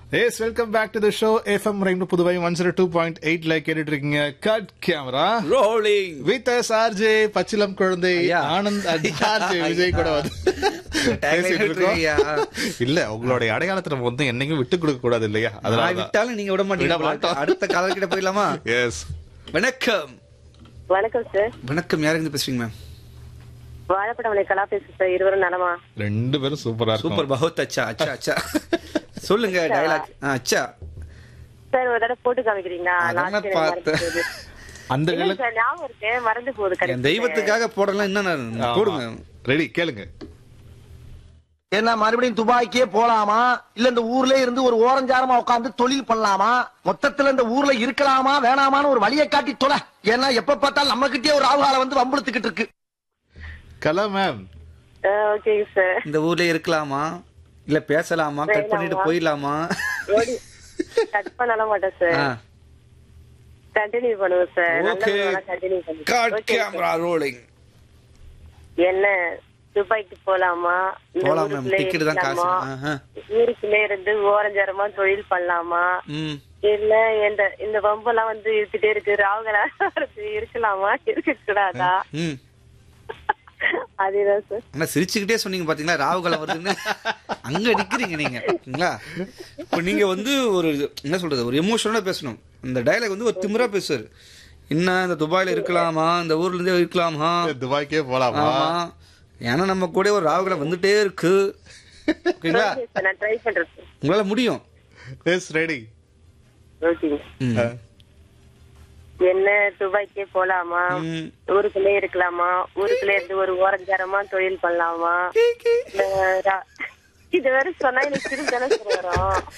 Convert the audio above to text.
S welcome back to the show FM ரெண்டு Puduvai one zero two point எயிட்ல கேட்டுட்டு இருக்கீங்க cut camera rolling with S RJ பச்சிலம் குழந்தை ஐயா. ஆனந்த் ஆர்ஜே விஜய் கூட வந்து பேசிட்டு இருக்கோம். இல்ல உங்களுடைய அடையாளத்தை நம்ம வந்து என்னைக்கும் விட்டு கொடுக்க கூடாது இல்லையா நான் அதனால விட்டாலும் நீங்க விட விட மாட்டீங்க மாட்டோம். அடுத்த காலர் கிட்ட போயிடலாமா எஸ் வணக்கம் வணக்கம் சார் வணக்கம் யாருங்க பேசுறீங்க மேம் வாழைப்படமலை கலா பேசு சார் இருவரும் நலமா ரெண்டு பேரும் சூப்பரா இருக்கும் சூப்பர் பஹுத் அச்சா அச்சா அச்சா சொல்லுங்க டயலாக் அச்சா சார் ஒரு தடவை போட்டு காமிக்கிறீங்களா அதான் Last year பார்த்தேன். மறந்து போகுது. அந்த இல்ல சார் ஞாபகம் இருக்கு மறந்து போகுது என் கரெக்ட் தெய்வத்துக்காக போடலாம் என்ன போடுங்க ரெடி கேளுங்க என்ன மறுபடியும் துபாய்க்கே போலாமா இல்ல இந்த ஊர்ல இருந்து ஒரு ஓரஞ்சாரமா உட்கார்ந்து தொழில் பண்ணலாமா மொத்தத்துல இந்த ஊர்ல இருக்கலாமா வேணாமான்னு ஒரு வழியை காட்டி தொலை ஏன்னா எப்ப பார்த்தாலும் நம்ம கிட்டே ஒரு ராகுகாலம் வந்து வம்புழுத்துக்கிட்டு இருக்கு கலா மேம் ஓகேங்க சார் இந்த ஊர்ல இருக்கலாமா இல்ல பேசலாமா கட் பண்ணிட்டு போயிடலாமா ஓடி கட் பண்ணல மாட்டேன் சார் கண்டினியூ பண்ணுவோம் சார் ஓகே கண்டினியூ காட் பண்ணுவோம் கேமரா ரோலிங் என்ன துபாய்க்கு போலாமா இந்த போலாம் மேம் ஊருக்குள்ளே டிக்கெட் தான் காசு இருக்கலாமா? ஆஹா. ஊருக்குள்ளே இருந்து ஓரஞ்சாரமா தொழில் பண்ணலாமா ம் இல்ல இந்த இந்த வம்பெல்லாம் வந்து இருந்துட்டே இருக்கு ராவுகளா இருக்கலாமா இருக்க கூடாதா ம் அதேதான் சார் ஆனா சிரிச்சுக்கிட்டே சொன்னீங்க பாத்தீங்களா ராவுகாலம் வருதுன்னு அங்க நிக்கிறீங்க நீங்க ஓகேங்களா இப்போ நீங்க வந்து ஒரு என்ன சொல்றது ஒரு எமோஷனலா பேசணும் இந்த டயலாக் வந்து ஒரு திமிரா பேசுவாரு என்ன இந்த துபாயில இருக்கலாமா இந்த ஊர்ல இருந்தே இருக்கலாமா துபாய்க்கே போலாமா ஆமா ஏன்னா நம்ம கூட ஒரு ராவுகாலம் வந்துட்டே இருக்கு ஓகேங்களா Okay, sir, நான் ட்ரை பண்றேன் சார் உங்களால முடியும் எஸ் ரெடி ஓகேங்க ம். என்ன துபாய்க்கே போலாமா ம். ஊருக்குள்ளே இருக்கலாமா ஊருக்குள்ளே இருந்து ஒரு ஓரஞ்சாரமா தொழில் பண்ணலாமா இல்ல ரா- இது வேற சொன்னா எனக்கு திரும்ப தானே சார் வரும்